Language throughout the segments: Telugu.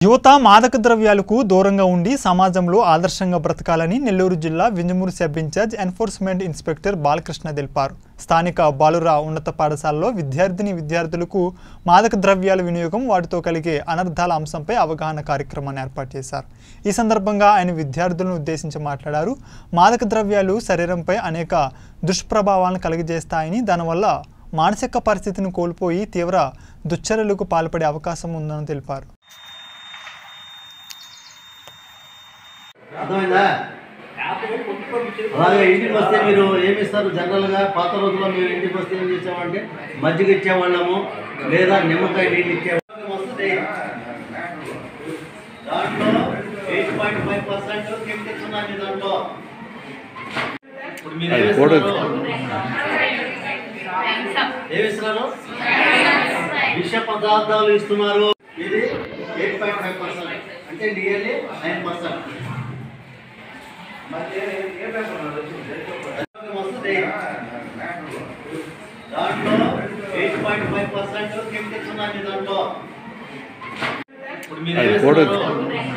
యువత మాదక ద్రవ్యాలకు దూరంగా ఉండి సమాజంలో ఆదర్శంగా బ్రతకాలని నెల్లూరు జిల్లా Vinjamuru sub in charge enforcement inspector Balakrishna తెలిపారు స్థానిక బాలురా ఉన్నత పాఠశాలలో విద్యార్థిని విద్యార్థులకు మాదక ద్రవ్యాల వినియోగం వాటితో కలిగే అనర్థాల అంశంపై అవగాహన కార్యక్రమాన్ని ఏర్పాటు చేశారు ఈ సందర్భంగా ఆయన విద్యార్థులను ఉద్దేశించి మాట్లాడారు మాదక ద్రవ్యాలు శరీరంపై అనేక దుష్ప్రభావాలను కలిగజేస్తాయని దానివల్ల మానసిక పరిస్థితిని కోల్పోయి తీవ్ర దుశ్చర్యలకు పాల్పడే అవకాశం ఉందని తెలిపారు అర్థమైందా అలాగే ఇంటికి వస్తే మీరు ఏమి ఇస్తారు జనరల్గా పాత రోజుల్లో మేము ఇంటికి వస్తే ఏం చేసామంటే మజ్జిగ ఇచ్చేవాళ్ళము లేదా నిమ్మకాయ నీళ్ళు ఇచ్చేవాళ్ళం వస్తుంది దాంట్లో eight point five percent chemicals ఉన్నాయి మీ దాంట్లో ఇప్పుడు మీరు ఏమి ఇస్తున్నారు? ఏమి ఇస్తున్నారు విష పదార్థాలు ఇస్తున్నారు ఇది ఎయిట్ పాయింట్ ఫైవ్ పర్సెంట్ అంటే నియర్లీ నైన్ పర్సెంట్ వస్తుంది దాంట్లో eight point five percent chemicals ఉన్నాయి మీ దాంట్లో ఇప్పుడు మీరు ఏమి ఇస్తున్నారు?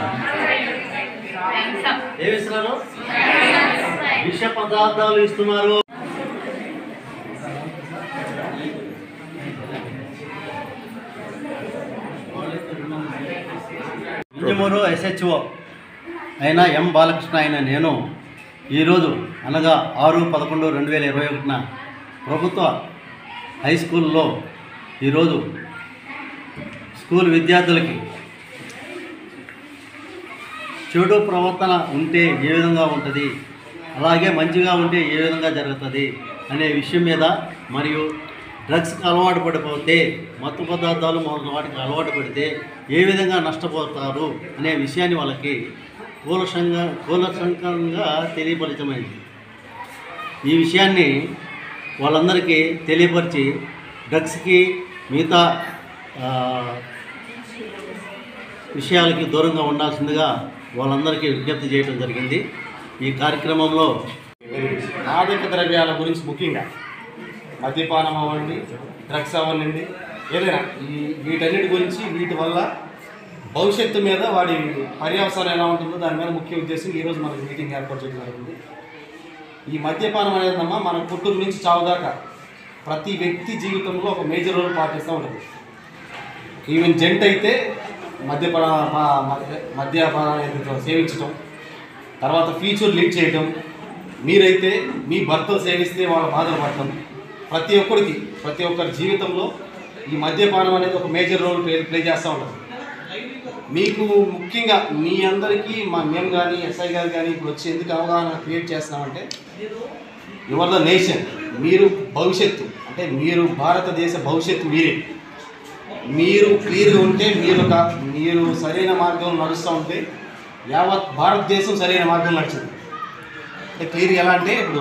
ఏమి ఇస్తున్నారు విష పదార్థాలు ఇస్తున్నారు ఇంజమూరు ఎస్హెచ్ఓ అయిన ఎం బాలకృష్ణ అయిన నేను ఈరోజు అనగా ఆరు పదకొండు రెండు వేల ఇరవై ఒకటిన ప్రభుత్వ హై స్కూల్లో ఈరోజు స్కూల్ విద్యార్థులకి చెడు ప్రవర్తన ఉంటే ఏ విధంగా ఉంటుంది అలాగే మంచిగా ఉంటే ఏ విధంగా జరుగుతుంది అనే విషయం మీద మరియు డ్రగ్స్కి అలవాటు పడిపోతే మత్తు పదార్థాలు మొదలైన వాటికి అలవాటు పడితే ఏ విధంగా నష్టపోతారు అనే విషయాన్ని వాళ్ళకి కూలసంగా కూలసంకంగా తెలియపరచమైంది ఈ విషయాన్ని వాళ్ళందరికీ తెలియపరిచి డ్రగ్స్కి మిగతా ఆ, విషయాలకి దూరంగా ఉండాల్సిందిగా వాళ్ళందరికీ విజ్ఞప్తి చేయడం జరిగింది ఈ కార్యక్రమంలో మాదక ద్రవ్యాల గురించి ముఖ్యంగా మద్యపానం అవ్వండి డ్రగ్స్ అవ్వండి ఏదైనా ఈ వీటన్నిటి గురించి వీటి వల్ల భవిష్యత్తు మీద వాడి పర్యవసానం ఎలా ఉంటుందో దాని మీద ముఖ్య ఉద్దేశం ఈరోజు మనకు మీటింగ్ ఏర్పాటు చేయడం జరిగింది ఈ మద్యపానం అనేదమ్మా మన పుట్టుక నుంచి చావు దాకా ప్రతి వ్యక్తి జీవితంలో ఒక మేజర్ రోల్ పాటిస్తూ ఉంటుంది ఈవెన్ జంట అయితే మద్యపాన మా- మద్య- మద్యపానం సేవించడం తర్వాత ఫ్యూచర్ లీడ్ చేయటం మీరైతే మీ భర్తలు సేవిస్తే వాళ్ళ బాధలు పడటం ప్రతి ఒక్కరికి ప్రతి ఒక్కరి జీవితంలో ఈ మద్యపానం అనేది ఒక మేజర్ రోల్ ప్లే ప్లే చేస్తూ ఉంటుంది మీకు ముఖ్యంగా మీ అందరికీ మా మేము కానీ ఎస్ఐ గారు కానీ ఇప్పుడు వచ్చి ఎందుకు అవగాహన క్రియేట్ చేస్తున్నామంటే యువర్ ద నేషన్ మీరు భవిష్యత్తు అంటే మీరు భారతదేశ భవిష్యత్తు మీరే మీరు క్లియర్గా ఉంటే మీరు ఒక మీరు సరైన మార్గంలో నడుస్తూ ఉంటే యావత్ భారతదేశం సరైన మార్గంలో నడిచింది అంటే క్లియర్గా ఎలా అంటే ఇప్పుడు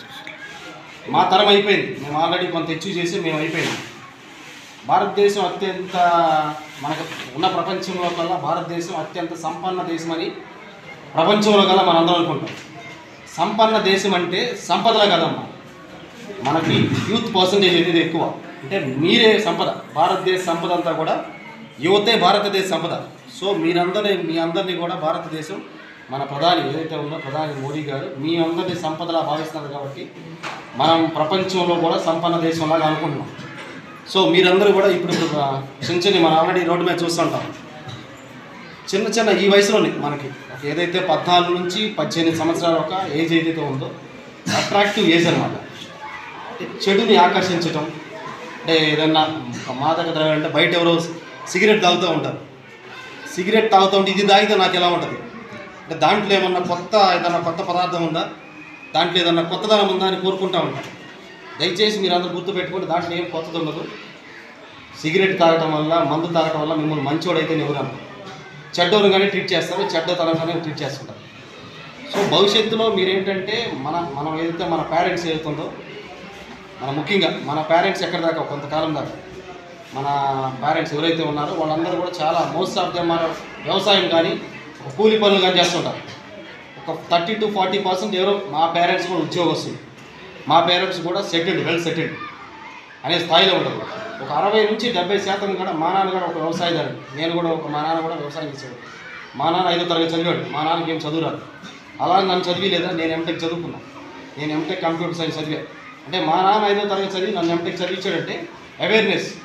మా తరం అయిపోయింది మేము ఆల్రెడీ కొంత అచీవ్ చేసి మేము అయిపోయింది భారతదేశం అత్యంత మనకు ఉన్న ప్రపంచంలో కల్లా భారతదేశం అత్యంత సంపన్న దేశం అని ప్రపంచంలో కల్లా మనం అందరం అనుకుంటాం సంపన్న దేశం అంటే సంపదల కదమ్మా మనకి యూత్ పర్సంటేజ్ అనేది ఎక్కువ అంటే మీరే సంపద భారతదేశ సంపద అంతా కూడా యువతే భారతదేశ సంపద సో మీరందరినీ మీ అందరినీ కూడా భారతదేశం మన ప్రధాని ఏదైతే ఉందో ప్రధాని మోడీ గారు మీ అందరినీ సంపదలా భావిస్తున్నారు కాబట్టి మనం ప్రపంచంలో కూడా సంపన్న దేశంలాగా అనుకుంటున్నాం సో మీరందరూ కూడా ఇప్పుడు ఇప్పుడు ఆ, చిన్న చిన్న మనం ఆల్రెడీ రోడ్డు మీద చూస్తుంటాం చిన్న చిన్న ఈ వయసులోనే మనకి ఒక ఏదైతే పద్నాలుగు నుంచి పద్దెనిమిది సంవత్సరాల ఒక ఏజ్ ఏదైతే ఉందో అట్రాక్టివ్ ఏజ్ అనమాట అంటే చెడుని ఆకర్షించటం అంటే ఏదన్నా ఒక మాదక ద్రవ్యం అంటే బయట ఎవరో సిగరెట్ తాగుతూ ఉంటారు సిగరెట్ తాగుతూ ఉంటే ఇది తాగితే నాకు ఎలా ఉంటుంది అంటే దాంట్లో ఏమన్నా కొత్త ఏదన్నా కొత్త పదార్థం ఉందా దాంట్లో ఏదన్నా కొత్తదనం ఉందా అని కోరుకుంటూ ఉంటారు దయచేసి మీరు అందరూ గుర్తుపెట్టుకోండి దాంట్లో ఏం కొత్తది ఉండదు సిగరెట్ తాగటం వల్ల మందు తాగటం వల్ల మిమ్మల్ని మంచోడైతే ఎవరు చెడ్డోరుగానే ట్రీట్ చేస్తారు చెడ్డతనంగానే ట్రీట్ చేస్తుంటారు సో భవిష్యత్తులో మీరేంటంటే మన మనం ఏదైతే మన పేరెంట్స్ ఏదైతుందో మన ముఖ్యంగా మన పేరెంట్స్ ఎక్కడి దాకా కొంతకాలం దాకా మన పేరెంట్స్ ఎవరైతే ఉన్నారో వాళ్ళందరూ కూడా చాలా మోస్ట్ ఆఫ్ దెమ్ మన వ్యవసాయం కానీ ఒక కూలి పనులు కానీ చేస్తుంటారు ఒక థర్టీ టు ఫార్టీ పర్సెంట్ ఎవరో మా పేరెంట్స్ కూడా ఉద్యోగస్తులు మా పేరెంట్స్ కూడా సెటిల్డ్ వెల్ సెటిల్డ్ అనే స్థాయిలో ఉంటుంది ఒక అరవై నుంచి డెబ్బై శాతం కూడా మా నాన్న కూడా ఒక వ్యవసాయదారుడు నేను కూడా ఒక మా నాన్న కూడా వ్యవసాయం చేసేవాడు మా నాన్న ఐదో తరగతి చదివాడు మా నాన్నకి ఏం చదువు రాదు అలా నన్ను చదివి లేదా నేను ఎంటెక్ చదువుకున్నా నేను ఎంటెక్ కంప్యూటర్ సైన్స్ చదివా అంటే మా నాన్న ఐదో తరగతి చదివి నన్ను ఎంటెక్ చదివించాడంటే అవేర్నెస్